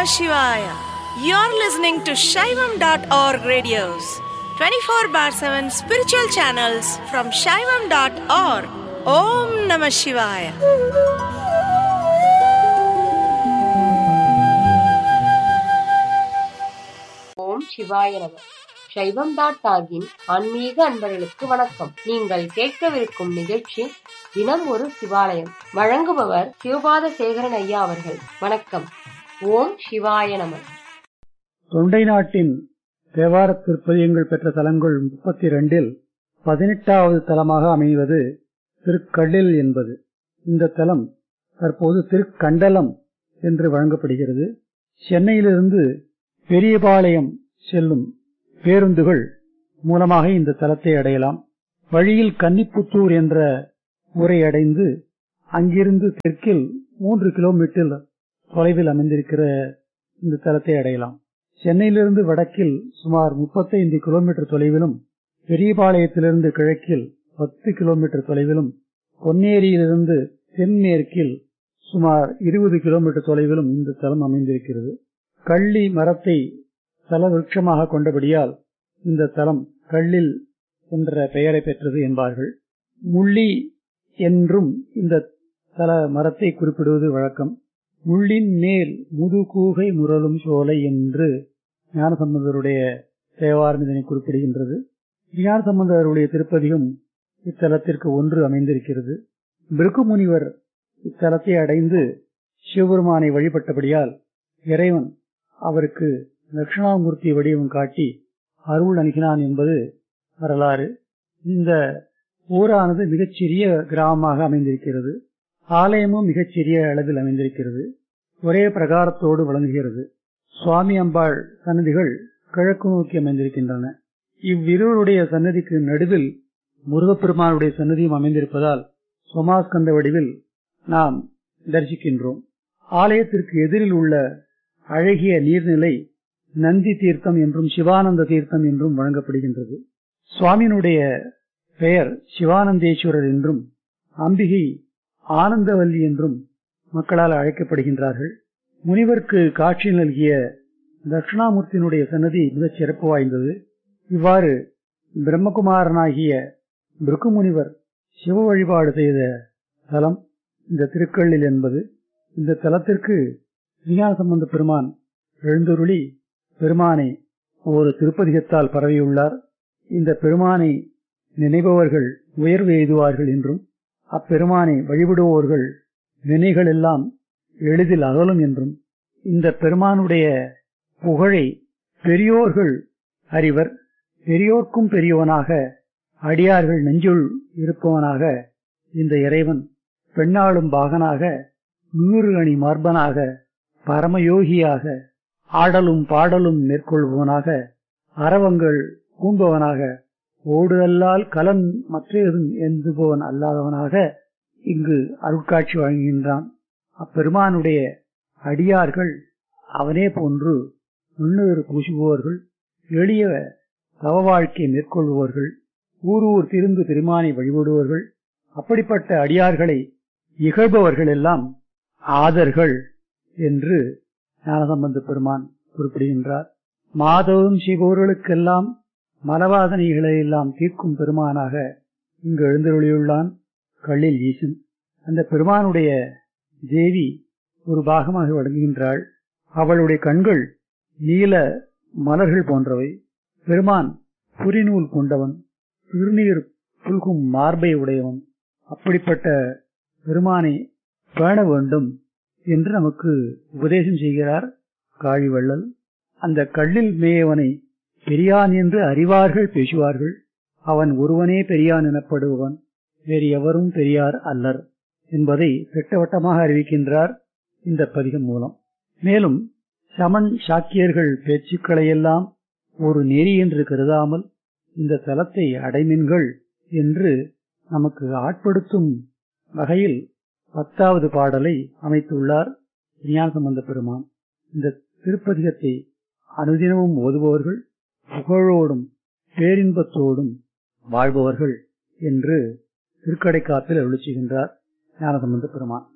Shivaya. You're listening to Shaivam.org radios, 24 bar 7 spiritual channels from Shaivam.org. Om Namah Shivaya. ஓம் சிவாய நம சைவம் dot ஆகின் ஆன்மீக அன்பர்களுக்கு வணக்கம் நீங்கள் கேட்கவிருக்கும் நிகழ்ச்சி தினம் ஒரு சிவாலயம் வழங்குபவர் சிவபாத சேகரன் ஐயா அவர்கள் வணக்கம் ஓம் சிவாய நம தொண்டை நாட்டின் தேவார திருப்பதியங்கள் பெற்ற தலங்கள் முப்பத்தி இரண்டில் பதினெட்டாவது தலமாக அமைவது திருக்கல்லில் என்பது இந்த தலம் தற்போது திருக்கண்டலம் என்று வழங்கப்படுகிறது சென்னையிலிருந்து பெரியபாளையம் செல்லும் பேருந்துகள் மூலமாக இந்த தலத்தை அடையலாம் வழியில் கன்னிப்புத்தூர் என்ற ஊரை அடைந்து அங்கிருந்து தெற்கில் மூன்று கிலோமீட்டர் தொலைவில் அமைந்திருக்கிற இந்த தலத்தை அடையலாம் சென்னையிலிருந்து வடக்கில் சுமார் முப்பத்தைந்து கிலோமீட்டர் தொலைவிலும் பெரியபாளையத்திலிருந்து கிழக்கில் பத்து கிலோமீட்டர் தொலைவிலும் பொன்னேரியிலிருந்து தென்மேற்கில் சுமார் இருபது கிலோமீட்டர் தொலைவிலும் இந்த தலம் அமைந்திருக்கிறது கள்ளி மரத்தை தல விருட்சமாக கொண்டபடியால் இந்த தலம் கள்ளில் என்ற பெயரை பெற்றது என்பார்கள் முள்ளி என்றும் இந்த தல மரத்தை குறிப்பிடுவது வழக்கம் முள்ளின் மேல் முதுகூகை முரலும் சோலை என்று ஞானசம்பந்தருடைய தேவாரம் இதனை குறிப்பிடுகின்றது ஞானசம்பந்தருடைய திருப்பதியும் இத்தலத்திற்கு ஒன்று அமைந்திருக்கிறது பிருகு முனிவர் இத்தலத்தை அடைந்து சிவபெருமானை வழிபட்டபடியால் இறைவன் அவருக்கு தட்சிணாமூர்த்தி வடிவம் காட்டி அருள் அணுகினான் என்பது வரலாறு இந்த ஊரானது மிகச்சிறிய கிராமமாக அமைந்திருக்கிறது ஆலயமும் மிகச்சிறிய அளவில் அமைந்திருக்கிறது ஒரே பிரகாரத்தோடு விளங்குகிறது சுவாமி அம்பாள் சன்னதிகள் கிழக்கு நோக்கி அமைந்திருக்கின்றன இவ்விருவருடைய சன்னதிக்கு நடுவில் முருகப்பெருமானுடைய சன்னதியும் அமைந்திருப்பதால் சோமாஸ்கந்த வடிவில் நாம் தரிசிக்கின்றோம் ஆலயத்திற்கு எதிரில் உள்ள அழகிய நீர்நிலை நந்தி தீர்த்தம் என்றும் சிவானந்த தீர்த்தம் என்றும் வழங்கப்படுகின்றது சுவாமியினுடைய பெயர் சிவானந்தேஸ்வரர் என்றும் அம்பிகை ஆனந்தவல்லி என்றும் மக்களால் அழைக்கப்படுகின்றார்கள் முனிவருக்கு காட்சி நல்கிய தட்சிணாமூர்த்தியினுடைய சன்னதி மிகச் சிறப்பு வாய்ந்தது இவ்வாறு பிரம்மகுமாரனாகிய பிருக்கு முனிவர் சிவ வழிபாடு செய்த தலம் இந்த திருக்கல்லில் என்பது இந்த தலத்திற்கு விஞ்ஞான சம்பந்த பெருமான் எழுந்தருளி பெருமானை ஒரு திருப்பதிகத்தால் பரவியுள்ளார் இந்த பெருமானை நினைபவர்கள் உயர்வு எய்துவார்கள் என்றும் அப்பெருமானை வழிபடுவோர்கள் வினைகள் எல்லாம் எளிதில் அகலும் என்றும் இந்த பெருமானுடைய புகழை பெரியோர்கள் அறிவர் பெரியோர்க்கும் பெரியவனாக அடியார்கள் நெஞ்சுள் இருப்பவனாக இந்த இறைவன் பெண்ணாளும் பாகனாக நூறு அணி மார்பனாக பரமயோகியாக ஆடலும் பாடலும் மேற்கொள்பவனாக அறவங்கள் பூம்பவனாக ஓடுதல்லால் கலன் மற்றேதும் எந்துபவன் அல்லாதவனாக இங்கு அருட்காட்சி வழங்குகின்றான் அப்பெருமானுடைய அடியார்கள் அவனே போன்று நுண்ணுயிர் பூசுபவர்கள் எளிய தவ வாழ்க்கை மேற்கொள்பவர்கள் ஊர் ஊர் திருந்து பெருமானை வழிபடுவர்கள் அப்படிப்பட்ட அடியார்களை இகழ்பவர்கள் எல்லாம் ஆதர்கள் என்று ஞானசம்பந்த பெருமான் குறிப்பிடுகின்றார் மாதவம் செய்பவர்களுக்கெல்லாம் மலவாதனைகளை எல்லாம் தீர்க்கும் பெருமானாக இங்கு எழுந்தருளியுள்ளான் கள்ளில் ஈசன் அந்த பெருமானுடைய தேவி ஒரு பாகமாக வழங்குகின்றாள் அவளுடைய கண்கள் நீல மலர்கள் போன்றவை பெருமான் புரிநூல் கொண்டவன் திருநீர் புல்கும் மார்பை உடையவன் அப்படிப்பட்ட பெருமானை பேண வேண்டும் என்று நமக்கு உபதேசம் செய்கிறார் காழிவள்ளல் அந்த கல்லில் மேயவனை பெரியான் என்று அறிவார்கள் பேசுவார்கள் அவன் ஒருவனே பெரியான் எனப்படுபவன் வேறு எவரும் பெரியார் அல்லர் என்பதை திட்டவட்டமாக அறிவிக்கின்றார் இந்த பதிகம் மூலம் மேலும் சமன் சாக்கியர்கள் பேச்சுக்களையெல்லாம் ஒரு நெறி என்று கருதாமல் இந்த தலத்தை அடைமின்கள் என்று நமக்கு ஆட்படுத்தும் வகையில் பத்தாவது பாடலை அமைத்துள்ளார் ஞானசம்பந்த பெருமான் இந்த திருப்பதிகத்தை அனுதினமும் ஓதுபவர்கள் புகழோடும் பேரின்பத்தோடும் வாழ்பவர்கள் என்று திருக்கடைக்காப்பில் அருளி செய்கின்றார் ஞானசம்பந்த பெருமான்